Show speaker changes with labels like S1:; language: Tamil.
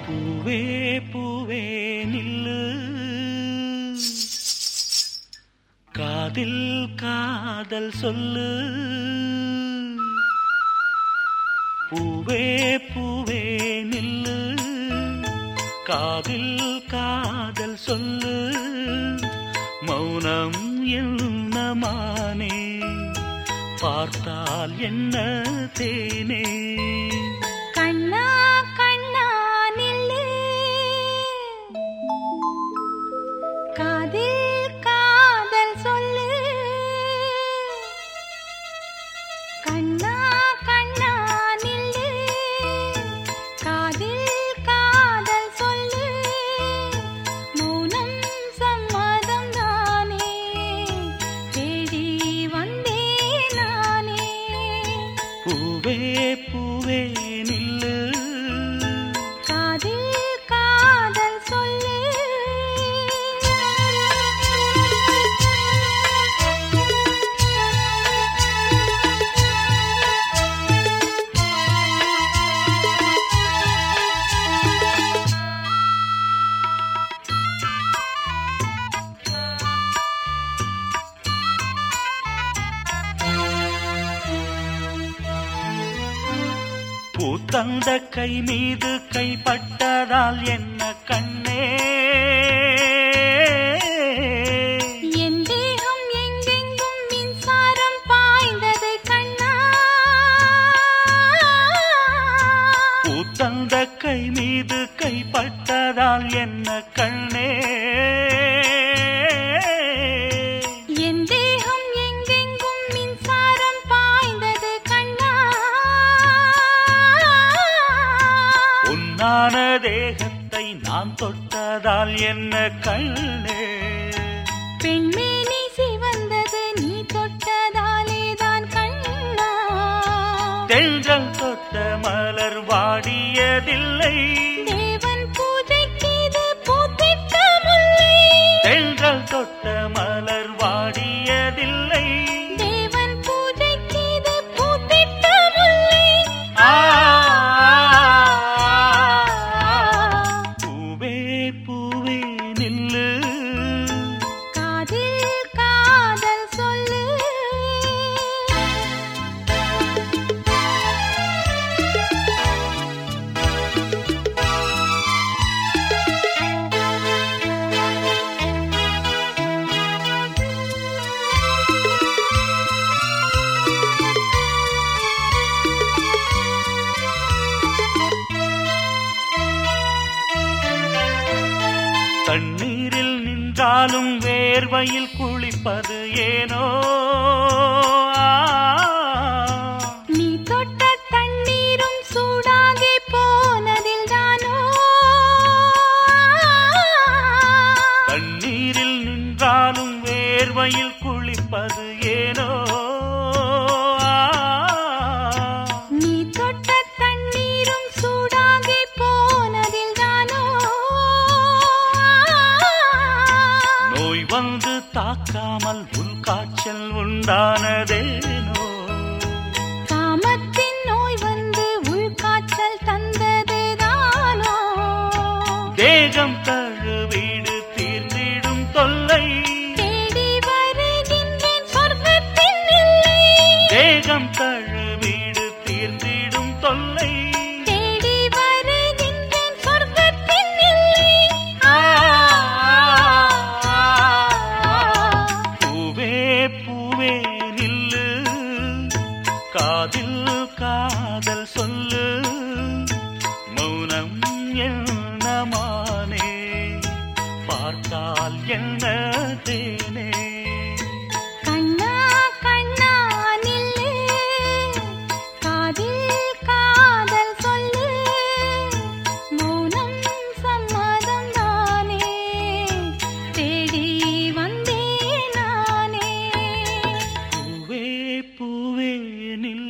S1: பூவே பூவே நில்லு காதில் காதல் சொல்லு பூவே பூவே நில்லு காதில் காதல் சொல்லு மௌனம் என்னமானே பார்த்தால் என்ன தேனே
S2: கண்ணா கண்ணா நில்லு காதில் காதல் சொல்லு கண்ணா கண்ணா நில்லு காதில் காதல் சொல்லு மௌனம் சம்மதம் தானே தேடி வந்தேன் நானே
S1: பூவே பூவே நில்லு
S2: காதில் காதல் சொல்லு
S1: பூத்தந்த கை மீது கைப்பட்டதால் என்ன கண்ணே
S2: என் தேகம் எங்கெங்கும் மின்சாரம் பாய்ந்தது கண்ணா
S1: பூத்தந்த கை மீது கைப்பட்டதால் என்ன கண்ணே
S2: என் தேகம் எங்கெங்கும் மின்சாரம் பாய்ந்தது கண்ணா
S1: உன்னான தேகத்தை நான் தொட்டதால் என்ன கண்ணே
S2: பெண்மேனி சிவந்தது நீ தொட்டதாலே தான் கண்ணா
S1: தென்றல் தொட்ட மலர் வாடியதில்லை
S2: தேவன் பூஜைக்கு இது பூத்திட்ட முல்லை
S1: தென்றல் தொட்ட மலர் வாடியதில்லை
S2: தேவன் பூஜைக்கு இது பூத்திட்ட முல்லை
S1: ஆ, பூவே பூவே நில்லு
S2: காதில் காதல் சொல்லு
S1: தண்ணீரில் நின்றாலும் வேர்வையில் குளிப்பது ஏனோ ஆ,
S2: நீ தொட்ட தண்ணீரும் சூடாகி போனதில் தானோ
S1: தண்ணீரில் நின்றாலும் வேர்வையில் குளிப்பது ஏனோ ஆ,
S2: நீ தொட்ட தண்ணீரும் சூடாகி போனதில் தானோ
S1: நோய் வந்து தாக்காமல் உள்காய்ச்சல் உண்டானதேனோ
S2: காமத்தின் நோய் வந்து உள்காய்ச்சல் தந்தது தானோ
S1: தேகம் தழுவீடு தீர்ந்திடும் தொல்லை
S2: தேடி வருகின்றேன் சொர்க்கத்தின் எல்லை
S1: தேகம் தழுவீடு தீர்ந்திடும் தொல்லை
S2: தேடி வருகின்றேன் சொர்க்கத்தின் எல்லை
S1: ஆ, பூவே பூவே நில்லு காதில் காதல் சொல்லு மௌனம் என்னமானே பார்த்தால் என்ன தேனே
S2: கண்ணா கண்ணா நில்லு காதில் காதல் சொல்லு மௌனம் சம்மதம் தானே தேடி வந்தேன் நானே
S1: பூவே பூவே நில்லு